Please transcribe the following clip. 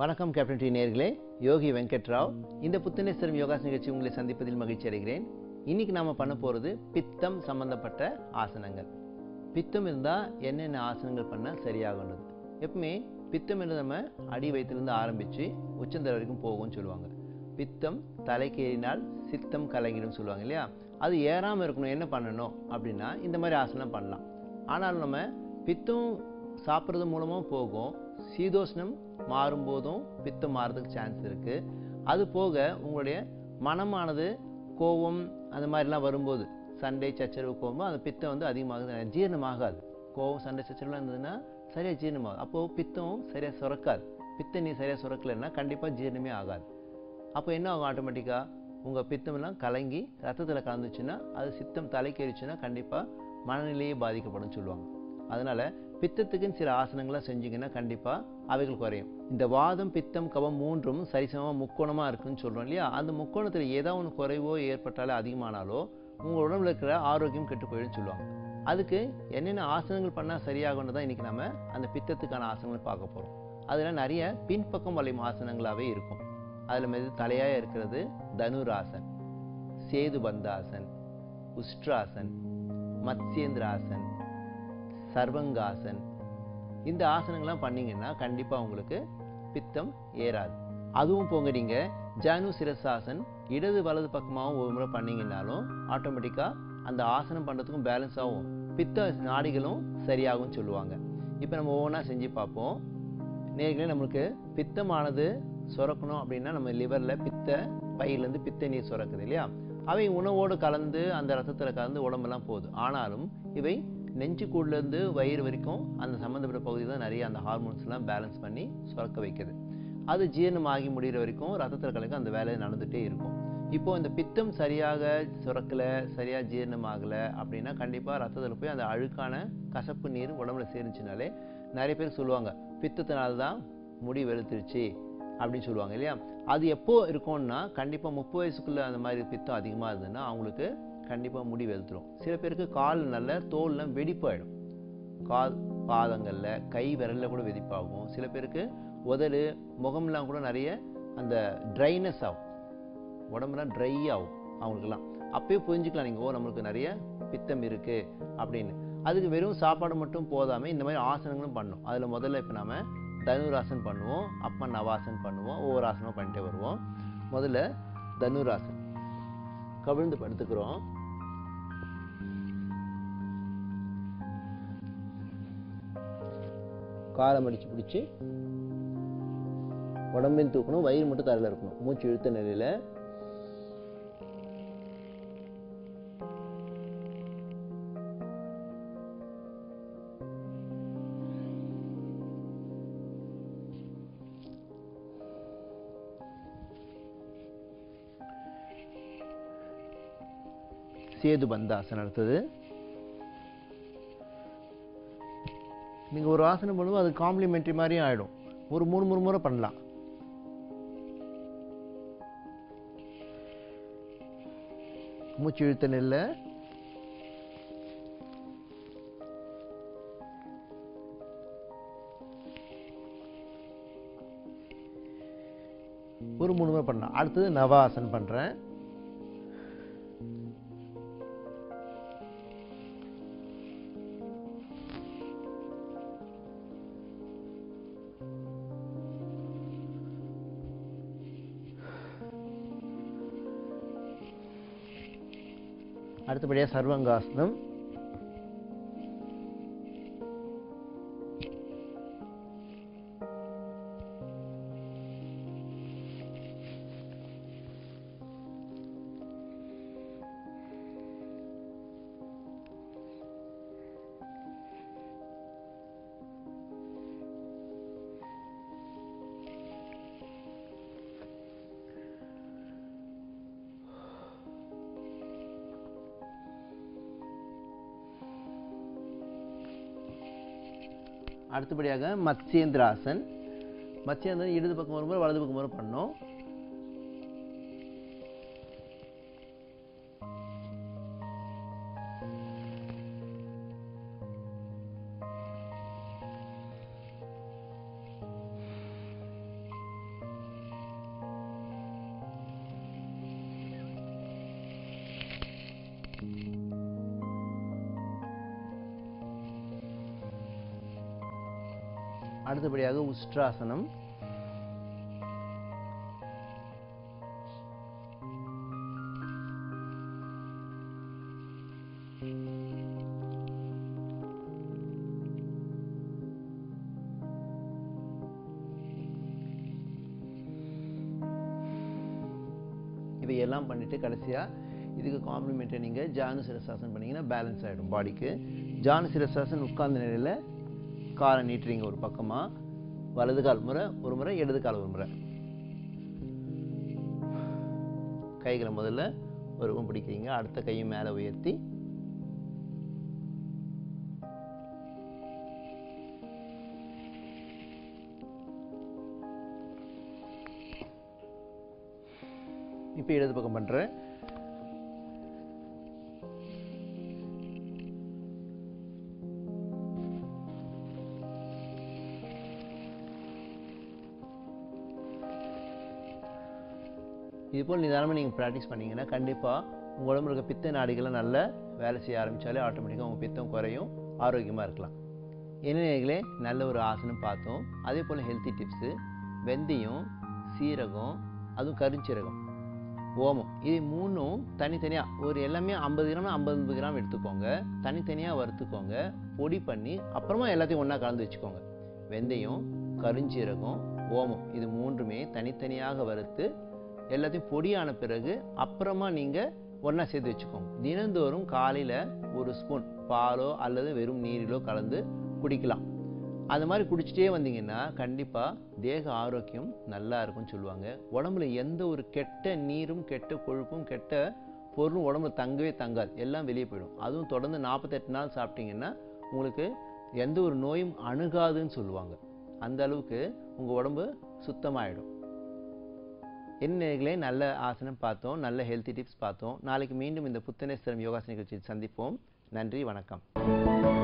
வணக்கம் captain D நேர்களே யோகி வெங்கட்ராவ் இந்த புத்துணேஸ்வரம் யோகாஸ் நிகழ்ச்சி உங்களை சந்திப்பதில் மகிழ்ச்சி அடைகிறேன் இன்னைக்கு நாம பண்ண போறது பித்தம் சம்பந்தப்பட்ட ஆசனங்கள் பித்தம் இருந்தால் என்னென்ன ஆசனங்கள் பண்ணால் சரியாகுன்றது எப்பவுமே பித்தம் என்று நம்ம அடி வயிற்றிலிருந்து ஆரம்பித்து உச்சந்தலை வரைக்கும் போகும்னு சொல்லுவாங்க பித்தம் தலைக்கு ஏறினால் சித்தம் கலங்கிடும் சொல்லுவாங்க இல்லையா அது ஏறாமல் இருக்கணும் என்ன பண்ணணும் அப்படின்னா இந்த மாதிரி ஆசனம் பண்ணலாம் ஆனாலும் நம்ம பித்தம் சாப்பிட்றது மூலமாக போகும் சீதோஷ்ணம் மாறும்போதும் பித்தம் மாறுறதுக்கு சான்ஸ் இருக்குது அது போக உங்களுடைய மனமானது கோபம் அந்த மாதிரிலாம் வரும்போது சண்டை சச்சரவு கோபம் அந்த பித்தம் வந்து அதிகமாகுது ஜீரணமாகாது கோபம் சண்டை சச்சரவுலாம் இருந்ததுன்னா சரியாக ஜீரணமாகும் அப்போது பித்தம் சரியாக சுரக்காது பித்த நீர் சரியாக சுரக்கலைன்னா கண்டிப்பாக ஜீரணமே ஆகாது அப்போ என்ன ஆகும் ஆட்டோமேட்டிக்காக உங்கள் பித்தமெல்லாம் கலங்கி ரத்தத்தில் கலந்துச்சுன்னா அது சித்தம் தலைக்கேறிச்சுன்னா கண்டிப்பாக மனநிலையே பாதிக்கப்படும் சொல்லுவாங்க அதனால் பித்தத்துக்குன்னு சில ஆசனங்கள்லாம் செஞ்சீங்கன்னா கண்டிப்பாக அவைகள் குறையும் இந்த வாதம் பித்தம் கவம் மூன்றும் சரிசமமாக முக்கோணமாக இருக்குன்னு சொல்கிறோம் இல்லையா அந்த முக்கோணத்தில் ஏதாவது ஒன்று குறைவோ ஏற்பட்டாலோ அதிகமானாலோ உங்கள் உடம்புல இருக்கிற ஆரோக்கியம் கெட்டு போயிடும்னு சொல்லுவாங்க அதுக்கு என்னென்ன ஆசனங்கள் பண்ணால் சரியாகும்னு தான் இன்றைக்கி நம்ம அந்த பித்தத்துக்கான ஆசனங்கள் பார்க்க போகிறோம் அதில் நிறைய பின்பக்கம் வளையும் ஆசனங்களாகவே இருக்கும் அதில் மெது தலையாக இருக்கிறது தனுராசன் சேது பந்தாசன் உஷ்ட்ராசன் மத்ஸ்யேந்திராசன் சர்வங்காசன் இந்த ஆசனங்கள்லாம் பண்ணீங்கன்னா கண்டிப்பாக உங்களுக்கு பித்தம் ஏறாது அதுவும் போங்க நீங்கள் ஜானு சிரசாசன் இடது வலது பக்கமாகவும் ஒரு முறை பண்ணீங்கன்னாலும் ஆட்டோமேட்டிக்காக அந்த ஆசனம் பண்ணுறதுக்கும் பேலன்ஸ் ஆகும் பித்த நாடிகளும் சரியாகும்னு சொல்லுவாங்க இப்போ நம்ம ஒவ்வொன்றா செஞ்சு பார்ப்போம் நேர்களே நம்மளுக்கு பித்தமானது சுரக்கணும் அப்படின்னா நம்ம லிவரில் பித்த பையிலேருந்து பித்த நீர் சுரக்குது இல்லையா அவை உணவோடு கலந்து அந்த ரத்தத்தில் கலந்து உடம்பெல்லாம் போகுது ஆனாலும் இவை நெஞ்சுக்கூடலேருந்து வயிறு வரைக்கும் அந்த சம்மந்தப்பட்ட பகுதி தான் நிறைய அந்த ஹார்மோன்ஸ்லாம் பேலன்ஸ் பண்ணி சுரக்க வைக்குது அது ஜீரணமாகி முடிகிற வரைக்கும் ரத்தத்தில் கலக்க அந்த வேலை நடந்துகிட்டே இருக்கும் இப்போ இந்த பித்தம் சரியாக சுரக்கலை சரியாக ஜீரணமாகலை அப்படின்னா கண்டிப்பாக ரத்தத்தில் போய் அந்த அழுக்கான கசப்பு நீர் உடம்புல சேர்ந்துச்சுனாலே நிறைய பேர் சொல்லுவாங்க பித்தத்தினால தான் முடி வெளுத்துருச்சு அப்படின்னு சொல்லுவாங்க இல்லையா அது எப்போ இருக்கும்னா கண்டிப்பாக முப்பது வயசுக்குள்ளே அந்த மாதிரி பித்தம் அதிகமாக இருந்ததுன்னா அவங்களுக்கு கண்டிப்பாக முடி வெளுத்துரும் சில பேருக்கு கால் நல்ல தோல்லாம் வெடிப்பாயிடும் கால் பாதங்களில் கை விரலில் கூட வெடிப்பாகும் சில பேருக்கு உதடு முகம்லாம் கூட நிறைய அந்த ட்ரைனஸ் ஆகும் உடம்புலாம் ட்ரை ஆகும் அவங்களுக்குலாம் அப்பயே புரிஞ்சுக்கலாம் நீங்கள் ஓ நம்மளுக்கு நிறைய பித்தம் இருக்குது அப்படின்னு அதுக்கு வெறும் சாப்பாடு மட்டும் போதாமல் இந்த மாதிரி ஆசனங்களும் பண்ணும் அதில் முதல்ல இப்போ நாம தனுராசன் பண்ணுவோம் அப்போ நவாசன் பண்ணுவோம் ஒவ்வொரு ஆசனமும் பண்ணிட்டே வருவோம் முதல்ல தனுராசன் கவிழ்ந்து படுத்துக்கிறோம் காலை மடிச்சு பிடிச்சி உடம்பையும் தூக்கணும் வயிறு மட்டும் தரையில் இருக்கணும் மூச்சு இழுத்த நிலையில் சேது பந்தாசன் அடுத்தது நீங்கள் ஒரு ஆசனம் பண்ணும்போது அது காம்ப்ளிமெண்ட்ரி மாதிரியும் ஆகிடும் ஒரு மூணு மூணு முறை பண்ணலாம் மூச்சு இழுத்த நெல்ல ஒரு மூணு முறை பண்ணலாம் அடுத்தது நவாசன் பண்ணுறேன் அடுத்தபடியாக சர்வங்காசனம் அடுத்தபடியாக மத்ஸ்யேந்திராசன் மத்ஸ்யேந்திரன் இடது பக்கம் வரும்போது வலது பக்கம் வரும் பண்ணோம் அடுத்தபடியாக உஷ்ட்ராசனம் இதையெல்லாம் பண்ணிட்டு கடைசியாக இதுக்கு காம்ப்ளிமெண்ட்டை நீங்கள் ஜானு சிரசாசன் பண்ணீங்கன்னா பேலன்ஸ் ஆகிடும் பாடிக்கு ஜானு சிரசாசன் உட்கார்ந்த நிலையில் காலை நீட்டுறீங்க ஒரு பக்கமாக வலது கால் முறை ஒரு முறை இடது கால் ஒரு முறை கைகளை முதல்ல ஒரு பிடிக்கிறீங்க அடுத்த கையை மேலே உயர்த்தி இப்போ இடது பக்கம் பண்ணுறேன் இதுபோல் நிதானமாக நீங்கள் ப்ராக்டிஸ் பண்ணீங்கன்னா கண்டிப்பாக உங்கள் உடம்புல இருக்க பித்த நாடிகளை நல்லா வேலை செய்ய ஆரம்பித்தாலே ஆட்டோமேட்டிக்காக உங்கள் பித்தம் குறையும் ஆரோக்கியமாக இருக்கலாம் என்ன நல்ல ஒரு ஆசனம் பார்த்தோம் அதே போல் ஹெல்த்தி டிப்ஸு வெந்தயம் சீரகம் அதுவும் கருஞ்சீரகம் ஓமம் இது மூணும் தனித்தனியாக ஒரு எல்லாமே ஐம்பது கிராம் ஐம்பது கிராம் எடுத்துக்கோங்க தனித்தனியாக வறுத்துக்கோங்க பொடி பண்ணி அப்புறமா எல்லாத்தையும் ஒன்றா கலந்து வச்சுக்கோங்க வெந்தயம் கருஞ்சீரகம் ஓமம் இது மூன்றுமே தனித்தனியாக வறுத்து எல்லாத்தையும் பொடியான பிறகு அப்புறமா நீங்கள் ஒன்றா சேர்த்து வச்சுக்கோங்க தினந்தோறும் காலையில் ஒரு ஸ்பூன் பாலோ அல்லது வெறும் நீரிலோ கலந்து குடிக்கலாம் அது மாதிரி குடிச்சிட்டே வந்தீங்கன்னா கண்டிப்பாக தேக ஆரோக்கியம் நல்லா இருக்கும்னு சொல்லுவாங்க உடம்புல எந்த ஒரு கெட்ட நீரும் கெட்ட கொழுப்பும் கெட்ட பொருளும் உடம்புல தங்கவே தங்காது எல்லாம் வெளியே போயிடும் அதுவும் தொடர்ந்து நாற்பத்தெட்டு நாள் சாப்பிட்டீங்கன்னா உங்களுக்கு எந்த ஒரு நோயும் அணுகாதுன்னு சொல்லுவாங்க அந்த அளவுக்கு உங்கள் உடம்பு சுத்தமாயிடும் என்ன நல்ல ஆசனம் பார்த்தோம் நல்ல ஹெல்த்தி டிப்ஸ் பார்த்தோம் நாளைக்கு மீண்டும் இந்த புத்துணர்ச்சி தரும் யோகாசன நிகழ்ச்சியில் சந்திப்போம் நன்றி வணக்கம்